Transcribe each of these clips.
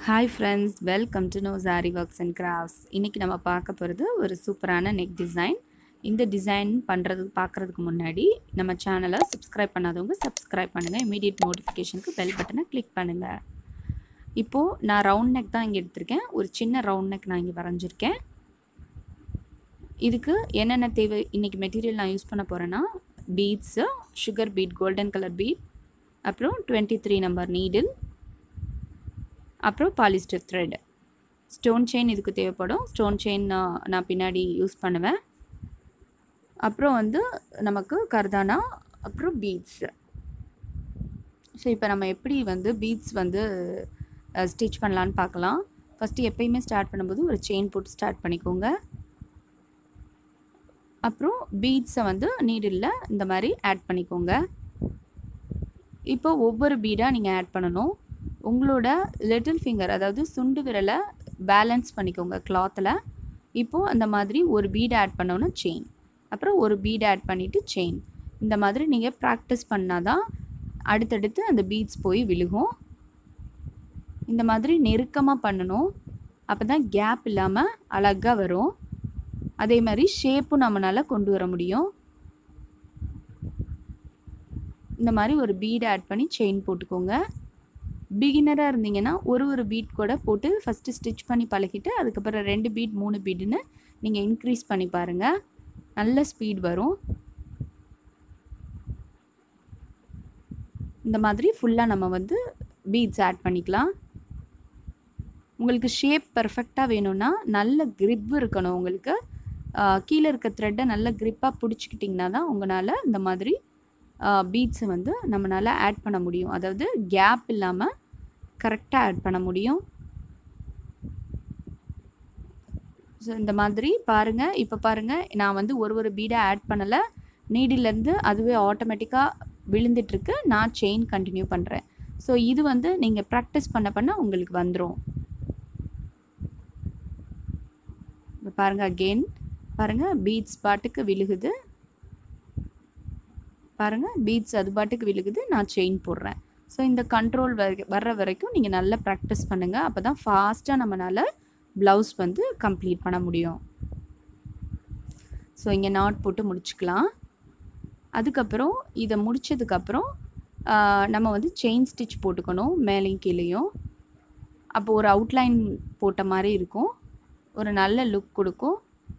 hi friends welcome to no sari works and crafts இன்றைக்கி நம்ம பார்க்க போகிறது ஒரு சூப்பரான நெக் டிசைன் இந்த டிசைன் பண்ணுறதுக்கு பார்க்குறதுக்கு முன்னாடி நம்ம சேனலை சப்ஸ்கிரைப் பண்ணாதவங்க சப்ஸ்கிரைப் பண்ணுங்கள் இமீடியட் நோட்டிஃபிகேஷனுக்கு பெல் பட்டனை கிளிக் பண்ணுங்கள் இப்போது நான் ரவுண்ட் நெக் தான் இங்கே எடுத்திருக்கேன் ஒரு சின்ன ரவுண்ட் நெக் நான் இங்கே வரைஞ்சிருக்கேன் இதுக்கு என்னென்ன தேவை இன்றைக்கி மெட்டீரியல் நான் யூஸ் பண்ண போகிறேன்னா beads sugar bead golden colour bead அப்புறம் டுவெண்ட்டி த்ரீ நம்பர் நீடில் அப்புறம் பாலிஸ்டர் த்ரெட் ஸ்டோன் செயின் இதுக்கு தேவைப்படும் ஸ்டோன் செயின் நான் நான் பின்னாடி யூஸ் பண்ணுவேன் அப்புறம் வந்து நமக்கு கர்தானா அப்புறம் பீட்ஸு ஸோ இப்போ நம்ம எப்படி வந்து பீட்ஸ் வந்து ஸ்டிச் பண்ணலான்னு பார்க்கலாம் ஃபஸ்ட்டு எப்பயுமே ஸ்டார்ட் பண்ணும்போது ஒரு செயின் போட்டு ஸ்டார்ட் பண்ணிக்கோங்க அப்புறம் பீட்ஸை வந்து நீடில் இந்த மாதிரி ஆட் பண்ணிக்கோங்க இப்போ ஒவ்வொரு பீடாக நீங்கள் ஆட் பண்ணணும் உங்களோட லிட்டில் ஃபிங்கர் அதாவது சுண்டு விரலை பேலன்ஸ் பண்ணிக்கோங்க கிளாத்தில் இப்போது அந்த மாதிரி ஒரு பீட் ஆட் பண்ணோன்னா செயின் அப்புறம் ஒரு பீட் ஆட் பண்ணிவிட்டு செயின் இந்த மாதிரி நீங்கள் ப்ராக்டிஸ் பண்ணால் தான் அடுத்தடுத்து அந்த பீட்ஸ் போய் விழுகும் இந்த மாதிரி நெருக்கமாக பண்ணணும் அப்போ தான் கேப் இல்லாமல் அழகாக வரும் அதே மாதிரி ஷேப்பும் நம்மளால் கொண்டு வர முடியும் இந்த மாதிரி ஒரு பீட் ஆட் பண்ணி செயின் போட்டுக்கோங்க பிகினராக இருந்தீங்கன்னா ஒரு ஒரு பீட் கூட போட்டு ஃபஸ்ட்டு ஸ்டிச் பண்ணி பழகிட்டு அதுக்கப்புறம் ரெண்டு பீட் மூணு பீடுன்னு நீங்கள் இன்க்ரீஸ் பண்ணி பாருங்கள் நல்ல ஸ்பீட் வரும் இந்த மாதிரி ஃபுல்லாக நம்ம வந்து பீட்ஸ் ஆட் பண்ணிக்கலாம் உங்களுக்கு ஷேப் பர்ஃபெக்டாக வேணும்னா நல்ல க்ரிப் இருக்கணும் உங்களுக்கு கீழே இருக்க த்ரெட்டை நல்ல க்ரிப்பாக பிடிச்சிக்கிட்டிங்கன்னா தான் உங்களால் இந்த மாதிரி பீட்ஸை வந்து நம்மளால் ஆட் பண்ண முடியும் அதாவது கேப் இல்லாமல் கரெக்டாக ஆட் பண்ண முடியும் ஸோ இந்த மாதிரி பாருங்கள் இப்போ பாருங்கள் நான் வந்து ஒரு ஒரு பீடாக ஆட் பண்ணலை நீடிலேருந்து அதுவே ஆட்டோமேட்டிக்காக விழுந்துட்டுருக்கு நான் செயின் கண்டினியூ பண்ணுறேன் ஸோ இது வந்து நீங்கள் ப்ராக்டிஸ் பண்ண பண்ண உங்களுக்கு வந்துடும் இப்போ பாருங்கள் அகெயின் பாருங்கள் பீட்ஸ் பாட்டுக்கு விழுகுது பாருங்கள் பீட்ஸ் அது பாட்டுக்கு விழுகுது நான் செயின் போடுறேன் ஸோ இந்த கண்ட்ரோல் வர்ற வரைக்கும் நீங்கள் நல்லா ப்ராக்டிஸ் பண்ணுங்கள் அப்போ தான் ஃபாஸ்ட்டாக நம்மளால் ப்ளவுஸ் வந்து கம்ப்ளீட் பண்ண முடியும் ஸோ இங்கே நாட் போட்டு முடிச்சுக்கலாம் அதுக்கப்புறம் இதை முடித்ததுக்கப்புறம் நம்ம வந்து செயின் ஸ்டிச் போட்டுக்கணும் மேலேயும் கீழேயும் அப்போ ஒரு அவுட்லைன் போட்ட மாதிரி இருக்கும் ஒரு நல்ல லுக் கொடுக்கும்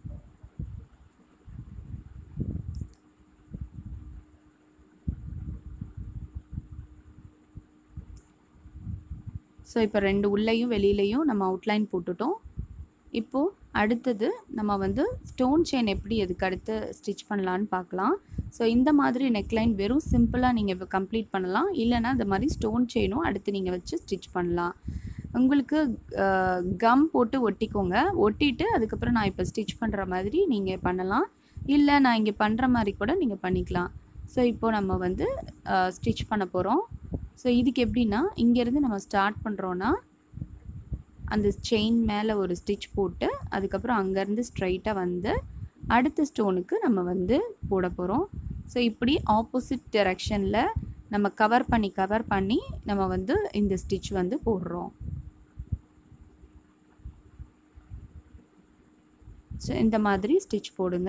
ஸோ இப்போ ரெண்டு உள்ளேயும் வெளியிலையும் நம்ம அவுட்லைன் போட்டுட்டோம் இப்போது அடுத்தது நம்ம வந்து ஸ்டோன் செயின் எப்படி அதுக்கு அடுத்து ஸ்டிச் பண்ணலான்னு பார்க்கலாம் ஸோ இந்த மாதிரி நெக்லைன் வெறும் சிம்பிளாக நீங்கள் இப்போ கம்ப்ளீட் பண்ணலாம் இல்லைனா இந்த மாதிரி ஸ்டோன் செயினும் அடுத்து நீங்கள் வச்சு ஸ்டிச் பண்ணலாம் உங்களுக்கு கம் போட்டு ஒட்டிக்கோங்க ஒட்டிட்டு அதுக்கப்புறம் நான் இப்போ ஸ்டிச் பண்ணுற மாதிரி நீங்கள் பண்ணலாம் இல்லை நான் இங்கே பண்ணுற மாதிரி கூட நீங்கள் பண்ணிக்கலாம் ஸோ இப்போது நம்ம வந்து ஸ்டிச் பண்ண போகிறோம் ஸோ இதுக்கு எப்படின்னா இங்கேருந்து நம்ம ஸ்டார்ட் பண்ணுறோன்னா அந்த செயின் மேலே ஒரு ஸ்டிச் போட்டு அதுக்கப்புறம் அங்கேருந்து ஸ்ட்ரைட்டாக வந்து அடுத்த ஸ்டோனுக்கு நம்ம வந்து போட போகிறோம் ஸோ இப்படி ஆப்போசிட் டெரெக்ஷனில் நம்ம கவர் பண்ணி கவர் பண்ணி நம்ம வந்து இந்த ஸ்டிச் வந்து போடுறோம் ஸோ இந்த மாதிரி ஸ்டிச் போடுங்க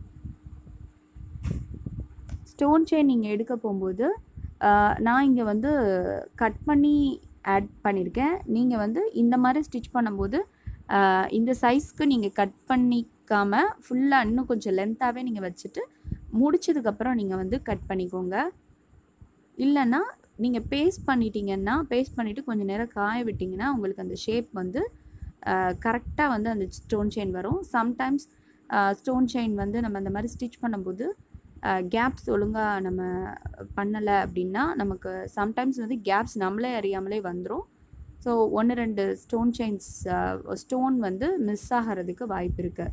ஸ்டோன் செயின் நீங்கள் எடுக்க போகும்போது நான் இங்கே வந்து கட் பண்ணி ஆட் பண்ணியிருக்கேன் நீங்கள் வந்து இந்த மாதிரி ஸ்டிச் பண்ணும்போது இந்த சைஸ்க்கு நீங்கள் கட் பண்ணிக்காமல் ஃபுல்லாக இன்னும் கொஞ்சம் லென்த்தாகவே நீங்கள் வச்சுட்டு முடிச்சதுக்கப்புறம் நீங்கள் வந்து கட் பண்ணிக்கோங்க இல்லைன்னா நீங்கள் பேஸ்ட் பண்ணிட்டீங்கன்னா பேஸ்ட் பண்ணிவிட்டு கொஞ்சம் நேரம் காய விட்டிங்கன்னா உங்களுக்கு அந்த ஷேப் வந்து கரெக்டாக வந்து அந்த ஸ்டோன் செயின் வரும் சம்டைம்ஸ் ஸ்டோன் செயின் வந்து நம்ம அந்த மாதிரி ஸ்டிச் பண்ணும்போது கேப்ஸ் ஒழுங்காக நம்ம பண்ணலை அப்படின்னா நமக்கு சம்டைம்ஸ் வந்து கேப்ஸ் நம்மளே அறியாமலே வந்துடும் ஸோ ஒன்று ரெண்டு ஸ்டோன் செயின்ஸ் ஸ்டோன் வந்து மிஸ் ஆகிறதுக்கு வாய்ப்பு இருக்குது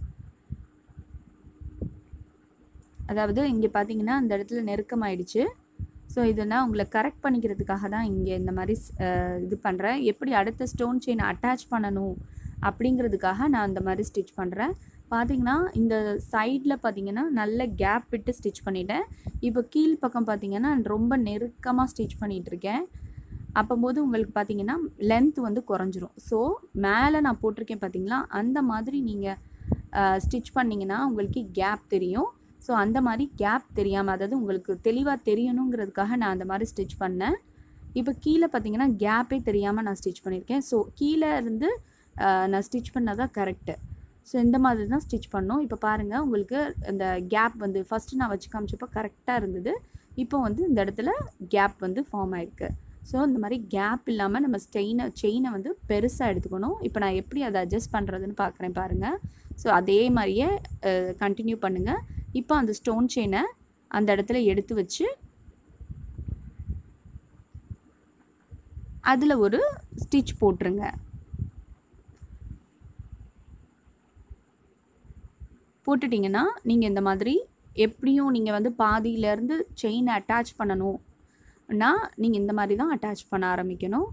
அதாவது இங்கே பார்த்தீங்கன்னா அந்த இடத்துல நெருக்கமாயிடுச்சு ஸோ இதெல்லாம் உங்களை கரெக்ட் பண்ணிக்கிறதுக்காக தான் இங்கே இந்த மாதிரி இது பண்ணுறேன் எப்படி அடுத்த ஸ்டோன் செயின் அட்டாச் பண்ணணும் அப்படிங்கிறதுக்காக நான் அந்த மாதிரி ஸ்டிச் பண்ணுறேன் பார்த்தீங்கன்னா இந்த சைடில் பார்த்தீங்கன்னா நல்ல கேப் விட்டு ஸ்டிச் பண்ணிட்டேன் இப்போ கீழ் பக்கம் பார்த்தீங்கன்னா ரொம்ப நெருக்கமாக ஸ்டிச் பண்ணிகிட்ருக்கேன் அப்போம்போது உங்களுக்கு பார்த்தீங்கன்னா லென்த் வந்து குறைஞ்சிரும் ஸோ மேலே நான் போட்டிருக்கேன் பார்த்தீங்களா அந்த மாதிரி நீங்கள் ஸ்டிச் பண்ணிங்கன்னா உங்களுக்கு கேப் தெரியும் ஸோ அந்த மாதிரி கேப் தெரியாமல் அதாவது உங்களுக்கு தெளிவாக தெரியணுங்கிறதுக்காக நான் அந்த மாதிரி ஸ்டிச் பண்ணேன் இப்போ கீழே பார்த்தீங்கன்னா கேப்பே தெரியாமல் நான் ஸ்டிச் பண்ணியிருக்கேன் ஸோ கீழே இருந்து ஆஹ், நான் ஸ்டிச் பண்ணதான் கரெக்டு ஸோ இந்த மாதிரி தான் ஸ்டிச் பண்ணோம் இப்போ பாருங்கள் உங்களுக்கு இந்த கேப் வந்து ஃபஸ்ட்டு நான் வச்சு காமிச்சப்போ கரெக்டாக இருந்தது இப்போ வந்து இந்த இடத்துல கேப் வந்து ஃபார்ம் ஆயிருக்கு ஸோ இந்த மாதிரி கேப் இல்லாமல் நம்ம ஸ்டெயினை செயினை வந்து பெருசாக எடுத்துக்கணும் இப்போ நான் எப்படி அதை அட்ஜஸ்ட் பண்ணுறதுன்னு பார்க்குறேன் பாருங்கள் ஸோ அதே மாதிரியே கண்டினியூ பண்ணுங்கள் இப்போ அந்த ஸ்டோன் செயினை அந்த இடத்துல எடுத்து வச்சு அதில் ஒரு ஸ்டிச் போட்டுருங்க போட்டுட்டிங்கன்னா நீங்கள் இந்த மாதிரி எப்படியும் நீங்கள் வந்து பாதியிலேருந்து செயினை அட்டாச் பண்ணணும்னா நீங்கள் இந்த மாதிரி தான் அட்டாச் பண்ண ஆரம்பிக்கணும்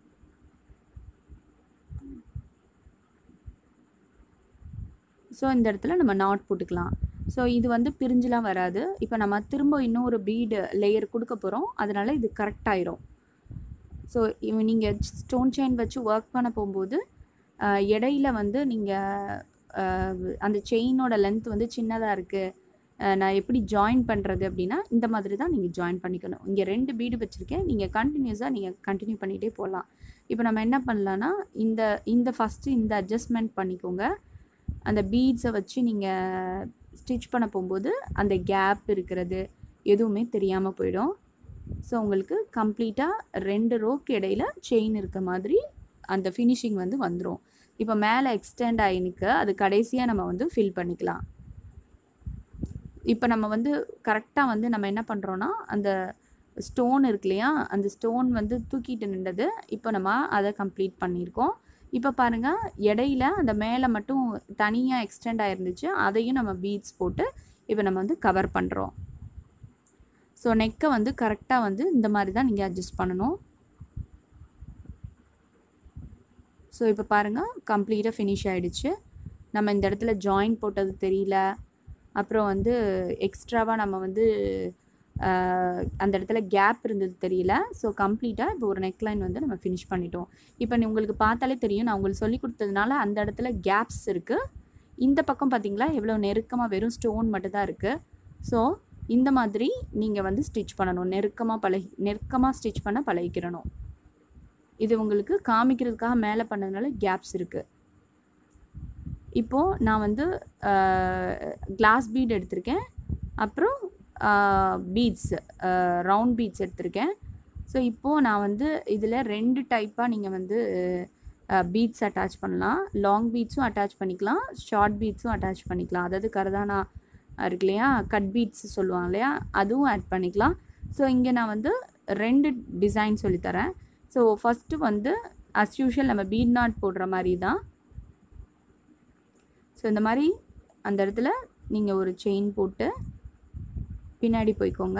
ஸோ இந்த இடத்துல நம்ம நாட் போட்டுக்கலாம் ஸோ இது வந்து பிரிஞ்சுலாம் வராது இப்போ நம்ம திரும்ப இன்னொரு பீடு லேயர் கொடுக்க போகிறோம் அதனால் இது கரெக்ட் ஆயிரும் ஸோ நீங்கள் ஸ்டோன் செயின் வச்சு ஒர்க் பண்ண போகும்போது ஆஹ், இடையில வந்து நீங்கள் அந்த செயினோட லென்த் வந்து சின்னதாக இருக்குது நான் எப்படி ஜாயின் பண்ணுறது அப்படின்னா இந்த மாதிரி தான் நீங்கள் ஜாயின் பண்ணிக்கணும் இங்கே ரெண்டு பீடு வச்சுருக்கேன் நீங்கள் கண்டினியூஸாக நீங்கள் கண்டினியூ பண்ணிகிட்டே போகலாம் இப்போ நம்ம என்ன பண்ணலான்னா இந்த இந்த ஃபஸ்ட்டு இந்த அட்ஜஸ்ட்மெண்ட் பண்ணிக்கோங்க அந்த பீட்ஸை வச்சு நீங்கள் ஸ்டிச் பண்ண போகும்போது அந்த கேப் இருக்கிறது எதுவுமே தெரியாமல் போயிடும் ஸோ உங்களுக்கு கம்ப்ளீட்டாக ரெண்டு ரோக்கு இடையில செயின் இருக்க மாதிரி அந்த ஃபினிஷிங் வந்து வந்துடும் இப்போ மேலே எக்ஸ்டெண்ட் ஆகினுக்கு அது கடைசியாக நம்ம வந்து ஃபில் பண்ணிக்கலாம் இப்போ நம்ம வந்து கரெக்டாக வந்து நம்ம என்ன பண்ணுறோன்னா அந்த ஸ்டோன் இருக்கு இல்லையா அந்த ஸ்டோன் வந்து தூக்கிட்டு நின்றது இப்போ நம்ம அதை கம்ப்ளீட் பண்ணியிருக்கோம் இப்போ பாருங்கள் இடையில அந்த மேலே மட்டும் தனியாக எக்ஸ்டெண்ட் ஆயிருந்துச்சு அதையும் நம்ம பீட்ஸ் போட்டு இப்போ நம்ம வந்து கவர் பண்ணுறோம் ஸோ நெக்கை வந்து கரெக்டாக வந்து இந்த மாதிரி தான் நீங்கள் அட்ஜஸ்ட் பண்ணணும் ஸோ இப்போ பாருங்கள் கம்ப்ளீட்டாக ஃபினிஷ் ஆயிடுச்சு நம்ம இந்த இடத்துல ஜாயின் போட்டது தெரியல அப்புறம் வந்து எக்ஸ்ட்ராவாக நம்ம வந்து ஆஹ், அந்த இடத்துல கேப் இருந்தது தெரியல ஸோ கம்ப்ளீட்டாக இப்போ ஒரு நெக்லைன் வந்து நம்ம ஃபினிஷ் பண்ணிட்டோம் இப்போ நீ உங்களுக்கு பார்த்தாலே தெரியும் நான் உங்களுக்கு சொல்லி கொடுத்ததுனால அந்த இடத்துல கேப்ஸ் இருக்குது இந்த பக்கம் பார்த்தீங்களா எவ்வளோ நெருக்கமாக வெறும் ஸ்டோன் மட்டும் தான் இருக்குது ஸோ இந்த மாதிரி நீங்கள் வந்து ஸ்டிச் பண்ணணும் நெருக்கமாக பழகி நெருக்கமாக ஸ்டிச் பண்ண பழகிக்கிறணும் இது உங்களுக்கு காமிக்கிறதுக்காக மேலே பண்ணதுனால கேப்ஸ் இருக்குது இப்போது நான் வந்து கிளாஸ் பீட் எடுத்திருக்கேன் அப்புறம் பீட்ஸ் ரவுண்ட் பீட்ஸ் எடுத்திருக்கேன் ஸோ இப்போது நான் வந்து இதில் ரெண்டு டைப்பாக நீங்கள் வந்து பீட்ஸ் அட்டாச் பண்ணலாம் லாங் பீட்ஸும் அட்டாச் பண்ணிக்கலாம் ஷார்ட் பீட்ஸும் அட்டாச் பண்ணிக்கலாம் அதாவது கரதானா இருக்கு இல்லையா கட் பீட்ஸ் சொல்லுவாங்க இல்லையா அதுவும் ஆட் பண்ணிக்கலாம் ஸோ இங்கே நான் வந்து ரெண்டு டிசைன் சொல்லித்தரேன் ஸோ ஃபஸ்ட்டு வந்து அஸ் யூஷுவல் நம்ம பீட் நாட் போடுற மாதிரி தான் ஸோ இந்த மாதிரி அந்த இடத்துல நீங்கள் ஒரு செயின் போட்டு பின்னாடி போய்க்கோங்க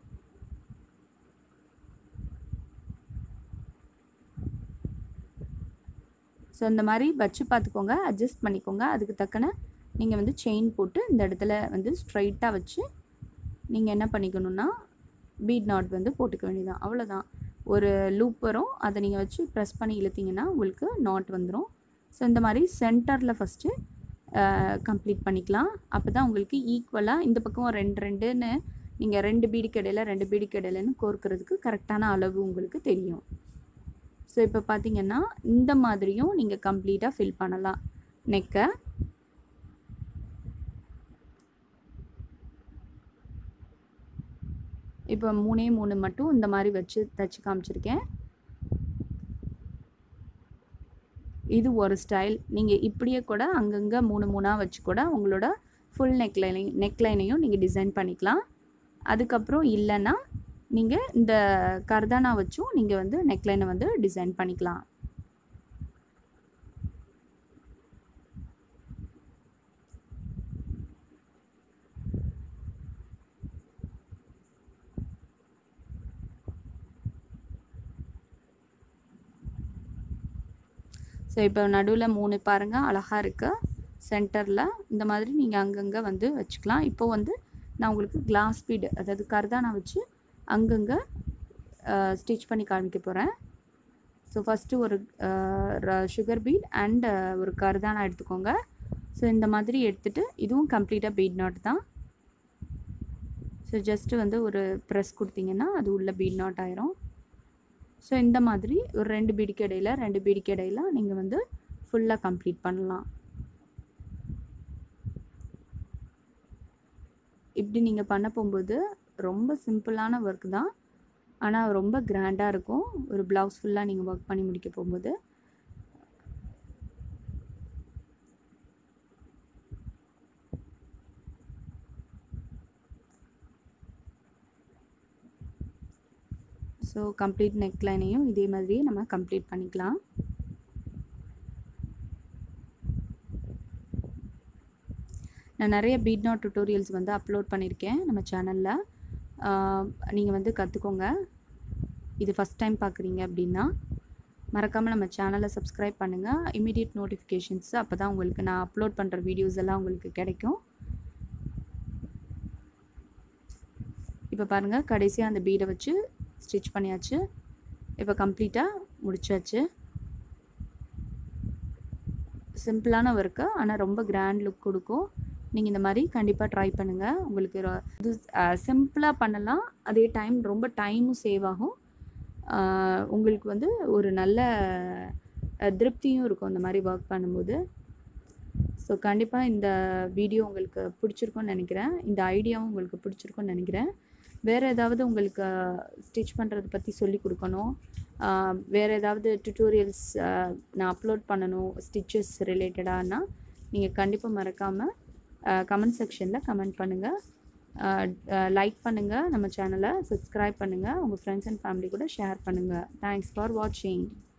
ஸோ இந்த மாதிரி வச்சு பார்த்துக்கோங்க அட்ஜஸ்ட் பண்ணிக்கோங்க அதுக்கு தக்கன நீங்கள் வந்து செயின் போட்டு இந்த இடத்துல வந்து ஸ்ட்ரைட்டாக வச்சு நீங்கள் என்ன பண்ணிக்கணும்னா பீட் நாட் வந்து போட்டுக்க வேண்டியதான் அவ்வளோதான் ஒரு லூப் வரும் அதை நீங்கள் வச்சு ப்ரெஸ் பண்ணி இழுத்தீங்கன்னா உங்களுக்கு நாட் வந்துடும் ஸோ இந்த மாதிரி சென்டரில் ஃபஸ்ட்டு கம்ப்ளீட் பண்ணிக்கலாம் அப்போ தான் உங்களுக்கு ஈக்குவலாக இந்த பக்கம் ரெண்டு ரெண்டுன்னு நீங்கள் ரெண்டு பீடிக்கு இடையில ரெண்டு பீடிக்கு இடையிலன்னு கோர்க்கறதுக்கு கரெக்டான அளவு உங்களுக்கு தெரியும் ஸோ இப்போ பார்த்தீங்கன்னா இந்த மாதிரியும் நீங்கள் கம்ப்ளீட்டாக ஃபில் பண்ணலாம் நெக்கை இப்போ மூணே மூணு மட்டும் இந்த மாதிரி வச்சு தச்சு காமிச்சிருக்கேன் இது ஒரு ஸ்டைல் நீங்கள் இப்படியே கூட அங்கங்கே மூணு மூணாக வச்சு கூட உங்களோட ஃபுல் நெக்லைனை நெக்லைனையும் நீங்கள் டிசைன் பண்ணிக்கலாம் அதுக்கப்புறம் இல்லைன்னா நீங்கள் இந்த கர்தானா வச்சும் நீங்கள் வந்து நெக்லைனை வந்து டிசைன் பண்ணிக்கலாம் ஸோ இப்போ நடுவில் மூணு பாருங்கள் அழகாக இருக்குது சென்டரில் இந்த மாதிரி நீங்கள் அங்கங்கே வந்து வச்சுக்கலாம் இப்போ வந்து நான் உங்களுக்கு கிளாஸ் பீடு அதாவது கர்தானா வச்சு அங்கங்கே ஸ்டிச் பண்ணி காமிக்க போகிறேன் ஸோ ஃபஸ்ட்டு ஒரு சுகர் பீட் அண்ட் ஒரு கருதானா எடுத்துக்கோங்க ஸோ இந்த மாதிரி எடுத்துகிட்டு இதுவும் கம்ப்ளீட்டாக பீட் நாட் தான் ஸோ ஜஸ்ட்டு வந்து ஒரு ப்ரெஸ் கொடுத்தீங்கன்னா அது உள்ள பீட் நாட் ஆயிரும் ஸோ இந்த மாதிரி ஒரு ரெண்டு பீடிக்கு இடையில ரெண்டு பீடிக்கு இடையில நீங்கள் வந்து ஃபுல்லாக கம்ப்ளீட் பண்ணலாம் இப்படி நீங்கள் பண்ண போகும்போது ரொம்ப சிம்பிளான ஒர்க் தான் ஆனால் ரொம்ப கிராண்டாக இருக்கும் ஒரு ப்ளவுஸ் ஃபுல்லாக நீங்கள் ஒர்க் பண்ணி முடிக்க போகும்போது ஸோ கம்ப்ளீட் நெக் லைனையும் இதே மாதிரியே நம்ம கம்ப்ளீட் பண்ணிக்கலாம் நான் நிறைய பீட் நாட் டுட்டோரியல்ஸ் வந்து அப்லோட் பண்ணியிருக்கேன் நம்ம சேனலில் நீங்கள் வந்து கற்றுக்கோங்க இது ஃபஸ்ட் டைம் பார்க்குறீங்க அப்படின்னா மறக்காமல் நம்ம சேனலை சப்ஸ்கிரைப் பண்ணுங்கள் இமீடியட் நோட்டிஃபிகேஷன்ஸ் அப்போ தான் உங்களுக்கு நான் அப்லோட் பண்ணுற வீடியோஸ் எல்லாம் உங்களுக்கு கிடைக்கும் இப்போ பாருங்கள் கடைசியாக அந்த பீடை வச்சு ஸ்டிச் பண்ணியாச்சு இப்போ கம்ப்ளீட்டாக முடிச்சாச்சு சிம்பிளான ஒர்க்கு ஆனால் ரொம்ப கிராண்ட் லுக் கொடுக்கும் நீங்கள் இந்த மாதிரி கண்டிப்பாக ட்ரை பண்ணுங்கள் உங்களுக்கு இது சிம்பிளாக பண்ணலாம் அதே டைம் ரொம்ப டைமும் சேவ் ஆகும் உங்களுக்கு வந்து ஒரு நல்ல திருப்தியும் இருக்கும் இந்த மாதிரி ஒர்க் பண்ணும்போது ஸோ கண்டிப்பாக இந்த வீடியோ உங்களுக்கு பிடிச்சிருக்கும்னு நினைக்கிறேன் இந்த ஐடியாவும் உங்களுக்கு பிடிச்சிருக்கும்னு நினைக்கிறேன் வேறு ஏதாவது உங்களுக்கு ஸ்டிச் பண்ணுறதை பற்றி சொல்லி கொடுக்கணும் வேறு ஏதாவது டுட்டோரியல்ஸ் நான் அப்லோட் பண்ணணும் ஸ்டிச்சஸ் ரிலேட்டடானா நீங்கள் கண்டிப்பாக மறக்காமல் கமெண்ட் செக்ஷனில் கமெண்ட் பண்ணுங்கள் லைக் பண்ணுங்கள் நம்ம சேனலை சப்ஸ்கிரைப் பண்ணுங்கள் உங்கள் ஃப்ரெண்ட்ஸ் அண்ட் ஃபேமிலி கூட ஷேர் பண்ணுங்கள் தேங்க்ஸ் ஃபார் வாட்சிங்